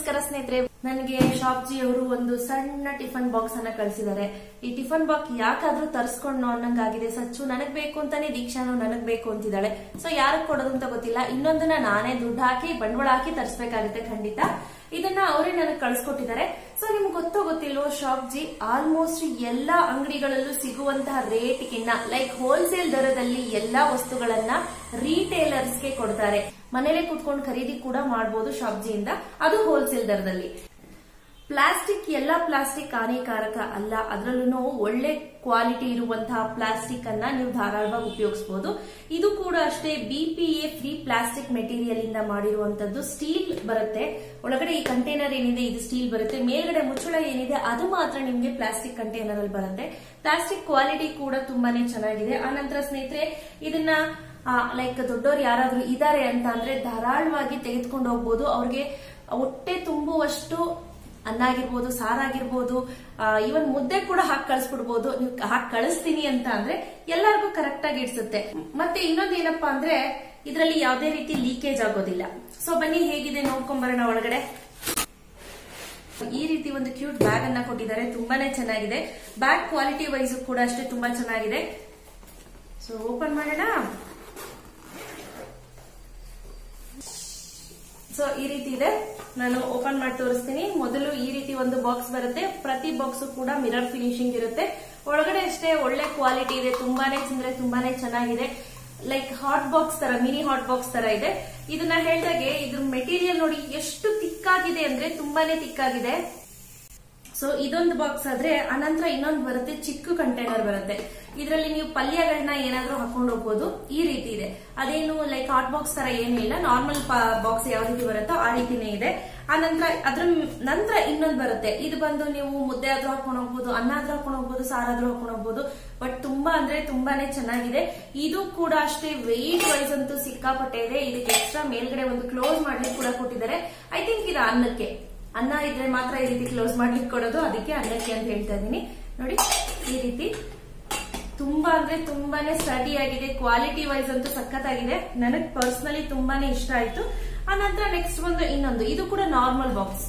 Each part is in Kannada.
ನಮಸ್ಕಾರ ಸ್ನೇಹಿತರೆ ನನಗೆ ಶಾಪ್ಜಿ ಅವರು ಒಂದು ಸಣ್ಣ ಟಿಫನ್ ಬಾಕ್ಸ್ ಅನ್ನ ಕಳಿಸಿದ್ದಾರೆ ಈ ಟಿಫನ್ ಬಾಕ್ಸ್ ಯಾಕಾದ್ರೂ ತರಿಸ್ಕೊಂಡು ಅನ್ನಂಗಾಗಿದೆ ಸಚ್ಚು ನನಗ್ ಬೇಕು ಅಂತಾನೆ ದೀಕ್ಷಾನು ನನಗ್ ಬೇಕು ಅಂತಿದ್ದಾಳೆ ಸೊ ಯಾರಗ್ ಕೊಡೋದು ಅಂತ ಗೊತ್ತಿಲ್ಲ ಇನ್ನೊಂದನ್ನ ನಾನೇ ದುಡ್ಡು ಹಾಕಿ ಬಂಡವಾಳ ಹಾಕಿ ತರಿಸ್ಬೇಕಾಗುತ್ತೆ ಖಂಡಿತ ಇದನ್ನ ಅವರೇ ನನಗೆ ಕಳ್ಸಿಕೊಟ್ಟಿದ್ದಾರೆ ಸೊ ನಿಮ್ಗೆ ಗೊತ್ತೋ ಗೊತ್ತಿಲ್ವೋ ಶಾಪ್ಜಿ ಆಲ್ಮೋಸ್ಟ್ ಎಲ್ಲಾ ಅಂಗಡಿಗಳಲ್ಲೂ ಸಿಗುವಂತಹ ರೇಟ್ಗಿನ್ನ ಲೈಕ್ ಹೋಲ್ಸೇಲ್ ದರದಲ್ಲಿ ಎಲ್ಲಾ ವಸ್ತುಗಳನ್ನ ರಿಟೇಲರ್ಸ್ಗೆ ಕೊಡ್ತಾರೆ ಮನೇಲೆ ಕುತ್ಕೊಂಡು ಖರೀದಿ ಕೂಡ ಮಾಡಬಹುದು ಶಾಪ್ಜಿಯಿಂದ ಅದು ಹೋಲ್ಸೇಲ್ ದರದಲ್ಲಿ ಪ್ಲಾಸ್ಟಿಕ್ ಎಲ್ಲ ಪ್ಲಾಸ್ಟಿಕ್ ಹಾನಿಕಾರಕ ಅಲ್ಲ ಅದರಲ್ಲೂ ಒಳ್ಳೆ ಕ್ವಾಲಿಟಿ ಇರುವಂತಹ ಪ್ಲಾಸ್ಟಿಕ್ ಅನ್ನ ನೀವು ಧಾರಾಳವಾಗಿ ಉಪಯೋಗಿಸಬಹುದು ಇದು ಕೂಡ ಅಷ್ಟೇ ಬಿಪಿಎ ಫ್ರೀ ಪ್ಲಾಸ್ಟಿಕ್ ಮೆಟೀರಿಯಲ್ ಇಂದ ಮಾಡಿರುವಂತದ್ದು ಸ್ಟೀಲ್ ಬರುತ್ತೆ ಒಳಗಡೆ ಈ ಕಂಟೈನರ್ ಏನಿದೆ ಇದು ಸ್ಟೀಲ್ ಬರುತ್ತೆ ಮೇಲ್ಗಡೆ ಮುಚ್ಚಳ ಏನಿದೆ ಅದು ಮಾತ್ರ ನಿಮ್ಗೆ ಪ್ಲಾಸ್ಟಿಕ್ ಕಂಟೈನರ್ ಅಲ್ಲಿ ಬರುತ್ತೆ ಪ್ಲಾಸ್ಟಿಕ್ ಕ್ವಾಲಿಟಿ ಕೂಡ ತುಂಬಾನೇ ಚೆನ್ನಾಗಿದೆ ಆನಂತರ ಸ್ನೇಹಿತರೆ ಇದನ್ನ ಲೈಕ್ ದೊಡ್ಡವರು ಯಾರಾದ್ರೂ ಇದಾರೆ ಅಂತ ಅಂದ್ರೆ ಧಾರಾಳವಾಗಿ ತೆಗೆದುಕೊಂಡು ಹೋಗ್ಬೋದು ಅವ್ರಿಗೆ ಹೊಟ್ಟೆ ತುಂಬುವಷ್ಟು ಅನ್ನ ಆಗಿರ್ಬೋದು ಸಾರಾಗಿರ್ಬೋದು ಇವನ್ ಮುದ್ದೆ ಕೂಡ ಹಾಕಿ ಕಳಿಸ್ಬಿಡ್ಬೋದು ನೀವು ಹಾಕಿ ಕಳಿಸ್ತೀನಿ ಅಂತ ಅಂದ್ರೆ ಎಲ್ಲರಿಗೂ ಕರೆಕ್ಟ್ ಆಗಿ ಇಡ್ಸುತ್ತೆ ಮತ್ತೆ ಇನ್ನೊಂದು ಏನಪ್ಪಾ ಅಂದ್ರೆ ಇದರಲ್ಲಿ ಯಾವುದೇ ರೀತಿ ಲೀಕೇಜ್ ಆಗೋದಿಲ್ಲ ಸೊ ಬನ್ನಿ ಹೇಗಿದೆ ನೋಡ್ಕೊಂಡ್ ಬರೋಣ ಒಳಗಡೆ ಈ ರೀತಿ ಒಂದು ಕ್ಯೂಟ್ ಬ್ಯಾಗ್ ಅನ್ನ ಕೊಟ್ಟಿದ್ದಾರೆ ತುಂಬಾನೇ ಚೆನ್ನಾಗಿದೆ ಬ್ಯಾಗ್ ಕ್ವಾಲಿಟಿ ವೈಸ್ ಕೂಡ ಅಷ್ಟೇ ತುಂಬಾ ಚೆನ್ನಾಗಿದೆ ಸೊ ಓಪನ್ ಮಾಡೋಣ ಸೊ ಈ ರೀತಿ ಇದೆ ನಾನು ಓಪನ್ ಮಾಡಿ ತೋರಿಸ್ತೀನಿ ಮೊದಲು ಈ ರೀತಿ ಒಂದು ಬಾಕ್ಸ್ ಬರುತ್ತೆ ಪ್ರತಿ ಬಾಕ್ಸ್ ಕೂಡ ಮಿರರ್ ಫಿನಿಶಿಂಗ್ ಇರುತ್ತೆ ಒಳಗಡೆ ಅಷ್ಟೇ ಒಳ್ಳೆ ಕ್ವಾಲಿಟಿ ಇದೆ ತುಂಬಾನೇ ಅಂದ್ರೆ ತುಂಬಾನೇ ಚೆನ್ನಾಗಿದೆ ಲೈಕ್ ಹಾಟ್ ಬಾಕ್ಸ್ ತರ ಮಿನಿ ಹಾಟ್ ಬಾಕ್ಸ್ ತರ ಇದೆ ಇದನ್ನ ಹೇಳ್ದಾಗೆ ಇದ್ರ ಮೆಟೀರಿಯಲ್ ನೋಡಿ ಎಷ್ಟು ತಿಕ್ಕಾಗಿದೆ ಅಂದ್ರೆ ತುಂಬಾನೇ ತಿಕ್ಕಾಗಿದೆ ಸೊ ಇದೊಂದು ಬಾಕ್ಸ್ ಆದ್ರೆ ಅನಂತರ ಇನ್ನೊಂದು ಬರುತ್ತೆ ಚಿಕ್ಕ ಕಂಟೈನರ್ ಬರುತ್ತೆ ಇದರಲ್ಲಿ ನೀವು ಪಲ್ಯಗಳನ್ನ ಏನಾದ್ರೂ ಹಾಕೊಂಡು ಹೋಗ್ಬೋದು ಈ ರೀತಿ ಇದೆ ಅದೇನು ಲೈಕ್ ಹಾಟ್ ಬಾಕ್ಸ್ ತರ ಏನೂ ಇಲ್ಲ ನಾರ್ಮಲ್ ಬಾಕ್ಸ್ ಯಾವ ರೀತಿ ಬರುತ್ತೋ ಆ ರೀತಿನೇ ಇದೆ ಆ ನಂತರ ಅದ್ರ ನಂತರ ಇನ್ನೊಂದು ಬರುತ್ತೆ ಇದು ಬಂದು ನೀವು ಮುದ್ದೆ ಆದ್ರೂ ಹಾಕೊಂಡು ಹೋಗ್ಬೋದು ಅನ್ನ ಆದ್ರೂ ಹಾಕೊಂಡು ಹೋಗ್ಬೋದು ಸಾರಾದ್ರೂ ಹಾಕೊಂಡು ಹೋಗ್ಬೋದು ಬಟ್ ತುಂಬಾ ಅಂದ್ರೆ ತುಂಬಾನೇ ಚೆನ್ನಾಗಿದೆ ಇದು ಕೂಡ ಅಷ್ಟೇ ವೆಯ್ಟ್ ವೈಸ್ ಅಂತೂ ಸಿಕ್ಕಾಪಟ್ಟೆ ಇದೆ ಇದಕ್ಕೆ ಎಕ್ಸ್ಟ್ರಾ ಮೇಲ್ಗಡೆ ಒಂದು ಕ್ಲೋಸ್ ಮಾಡ್ಲಿಕ್ಕೆ ಕೂಡ ಕೊಟ್ಟಿದ್ದಾರೆ ಐ ಥಿಂಕ್ ಇದು ಅನ್ನಕ್ಕೆ ಅನ್ನ ಇದ್ರೆ ಮಾತ್ರ ಈ ರೀತಿ ಕ್ಲೋಸ್ ಮಾಡ್ಲಿಕ್ಕೆ ಕೊಡೋದು ಅದಕ್ಕೆ ಅನ್ನಕ್ಕೆ ಅಂತ ಹೇಳ್ತಾ ಇದ್ದೀನಿ ನೋಡಿ ಈ ರೀತಿ ತುಂಬಾ ಅಂದ್ರೆ ತುಂಬಾನೇ ಸ್ಟಡಿ ಆಗಿದೆ ಕ್ವಾಲಿಟಿ ವೈಸ್ ಅಂತೂ ಸಖತ್ತಾಗಿದೆ ನನಗ್ ಪರ್ಸನಲಿ ತುಂಬಾನೇ ಇಷ್ಟ ಆಯ್ತು ಆ ನಂತರ ನೆಕ್ಸ್ಟ್ ಒಂದು ಇನ್ನೊಂದು ಇದು ಕೂಡ ನಾರ್ಮಲ್ ಬಾಕ್ಸ್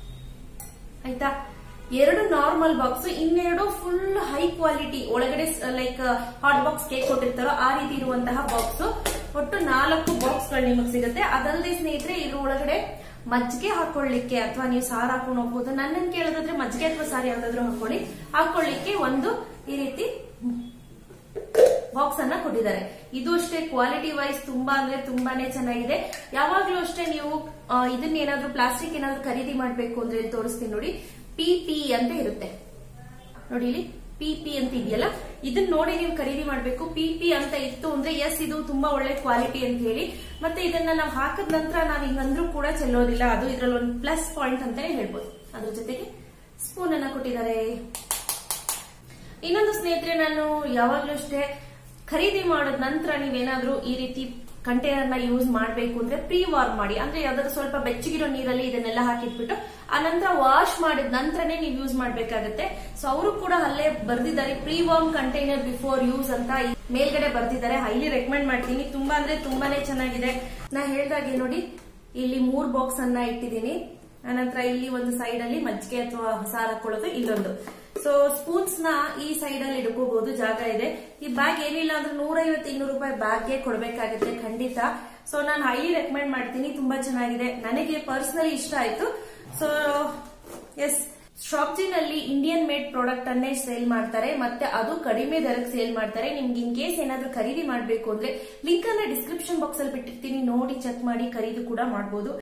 ಆಯ್ತಾ ಎರಡು ನಾರ್ಮಲ್ ಬಾಕ್ಸ್ ಇನ್ನೆರಡು ಫುಲ್ ಹೈ ಕ್ವಾಲಿಟಿ ಒಳಗಡೆ ಲೈಕ್ ಹಾಟ್ ಬಾಕ್ಸ್ ಕೇಕ್ ಕೊಟ್ಟಿರ್ತಾರೋ ಆ ರೀತಿ ಇರುವಂತಹ ಬಾಕ್ಸ್ ಒಟ್ಟು ನಾಲ್ಕು ಬಾಕ್ಸ್ ಗಳು ನಿಮಗೆ ಸಿಗುತ್ತೆ ಅದಲ್ಲದೆ ಸ್ನೇಹಿತರೆ ಇದ್ರ ಒಳಗಡೆ ಮಜ್ಜಿಗೆ ಹಾಕೊಳ್ಳಿಕ್ಕೆ ಅಥವಾ ನೀವು ಸಾರು ಹಾಕೊಂಡು ಹೋಗ್ಬೋದು ನನ್ನನ್ನು ಕೇಳೋದಾದ್ರೆ ಮಜ್ಜಿಗೆ ಅಥವಾ ಸಾರು ಯಾವ್ದಾದ್ರು ಹಾಕೊಳ್ಳಿ ಹಾಕೊಳ್ಳಿಕ್ಕೆ ಒಂದು ಈ ರೀತಿ ಬಾಕ್ಸ್ ಅನ್ನ ಕೊಟ್ಟಿದ್ದಾರೆ ಇದು ಅಷ್ಟೇ ಕ್ವಾಲಿಟಿ ವೈಸ್ ತುಂಬಾ ಅಂದ್ರೆ ತುಂಬಾನೇ ಚೆನ್ನಾಗಿದೆ ಯಾವಾಗ್ಲೂ ಅಷ್ಟೇ ನೀವು ಇದನ್ನ ಏನಾದ್ರೂ ಪ್ಲಾಸ್ಟಿಕ್ ಏನಾದ್ರೂ ಖರೀದಿ ಮಾಡ್ಬೇಕು ಅಂದ್ರೆ ಇಲ್ಲಿ ತೋರಿಸ್ತೀನಿ ನೋಡಿ ಪಿ ಪಿ ಅಂತ ಇರುತ್ತೆ ನೋಡಿ ಇಲ್ಲಿ ಪಿ ಪಿ ಅಂತ ಇದೆಯಲ್ಲ ಇದನ್ನ ನೋಡಿ ನೀವು ಖರೀದಿ ಮಾಡ್ಬೇಕು ಪಿ ಪಿ ಅಂತ ಇತ್ತು ಅಂದ್ರೆ ಎಸ್ ಇದು ತುಂಬಾ ಒಳ್ಳೆ ಕ್ವಾಲಿಟಿ ಅಂತ ಹೇಳಿ ಮತ್ತೆ ಇದನ್ನ ನಾವು ಹಾಕದ ನಂತರ ನಾವ್ ಹಿಂಗಂದ್ರೂ ಕೂಡ ಚೆಲ್ಲೋದಿಲ್ಲ ಅದು ಇದ್ರಲ್ಲಿ ಒಂದು ಪ್ಲಸ್ ಪಾಯಿಂಟ್ ಅಂತಾನೆ ಹೇಳ್ಬೋದು ಅದ್ರ ಜೊತೆಗೆ ಸ್ಪೂನ್ ಅನ್ನ ಕೊಟ್ಟಿದ್ದಾರೆ ಇನ್ನೊಂದು ಸ್ನೇಹಿತರೆ ನಾನು ಯಾವಾಗ್ಲೂ ಅಷ್ಟೇ ಖರೀದಿ ಮಾಡಿದ ನಂತರ ನೀವೇನಾದ್ರೂ ಈ ರೀತಿ ಕಂಟೈನರ್ ನ ಯೂಸ್ ಮಾಡಬೇಕು ಅಂದ್ರೆ ಪ್ರೀ ವಾರ್ಮ್ ಮಾಡಿ ಅಂದ್ರೆ ಯಾವ್ದಾದ್ರು ಸ್ವಲ್ಪ ಬೆಚ್ಚಗಿರೋ ನೀರಲ್ಲಿ ಇದನ್ನೆಲ್ಲ ಹಾಕಿಟ್ಬಿಟ್ಟು ಆ ನಂತರ ವಾಶ್ ಮಾಡಿದ ನಂತರನೇ ನೀವು ಯೂಸ್ ಮಾಡ್ಬೇಕಾಗತ್ತೆ ಸೊ ಅವರು ಕೂಡ ಅಲ್ಲೇ ಬರ್ದಿದ್ದಾರೆ pre warm container before use ಅಂತ ಮೇಲ್ಗಡೆ ಬರ್ದಿದ್ದಾರೆ ಹೈಲಿ ರೆಕಮೆಂಡ್ ಮಾಡ್ತೀನಿ ತುಂಬಾ ಅಂದ್ರೆ ತುಂಬಾನೇ ಚೆನ್ನಾಗಿದೆ ನಾ ಹೇಳ್ದಾಗೆ ನೋಡಿ ಇಲ್ಲಿ ಮೂರ್ ಬಾಕ್ಸ್ ಅನ್ನ ಇಟ್ಟಿದ್ದೀನಿ ಆನಂತರ ಇಲ್ಲಿ ಒಂದು ಸೈಡ್ ಅಲ್ಲಿ ಮಜ್ಜಿಗೆ ಅಥವಾ ಸಾರ್ ಹಾಕೊಳ್ಳೋದು ಇಲ್ಲೊಂದು ಸೊ ಸ್ಪೂನ್ಸ್ ನ ಈ ಸೈಡ್ ಅಲ್ಲಿ ಇಡ್ಕೋಬಹುದು ಜಾಗ ಇದೆ ಈ ಬ್ಯಾಗ್ ಏನಿಲ್ಲ ಅಂದ್ರೆ ನೂರೈವತ್ತು ಇನ್ನೂರು ರೂಪಾಯಿ ಬ್ಯಾಗ್ಗೆ ಕೊಡಬೇಕಾಗುತ್ತೆ ಖಂಡಿತ ಸೊ ನಾನು ಹೈಲಿ ರೆಕಮೆಂಡ್ ಮಾಡ್ತೀನಿ ತುಂಬಾ ಚೆನ್ನಾಗಿದೆ ನನಗೆ ಪರ್ಸನಲಿ ಇಷ್ಟ ಆಯ್ತು ಸೊ ಎಸ್ ಶಾಪ್ಜಿನಲ್ಲಿ ಇಂಡಿಯನ್ ಮೇಡ್ ಪ್ರಾಡಕ್ಟ್ ಅನ್ನೇ ಸೇಲ್ ಮಾಡ್ತಾರೆ ಮತ್ತೆ ಅದು ಕಡಿಮೆ ದರಕ್ಕೆ ಸೇಲ್ ಮಾಡ್ತಾರೆ ನಿಮ್ಗೆ ಇನ್ ಕೇಸ್ ಏನಾದ್ರೂ ಖರೀದಿ ಮಾಡಬೇಕು ಅಂದ್ರೆ ಲಿಂಕ್ ಅನ್ನ ಡಿಸ್ಕ್ರಿಪ್ಷನ್ ಬಾಕ್ಸ್ ಅಲ್ಲಿ ಬಿಟ್ಟಿರ್ತೀನಿ ನೋಡಿ ಚೆಕ್ ಮಾಡಿ ಖರೀದಿ ಕೂಡ ಮಾಡಬಹುದು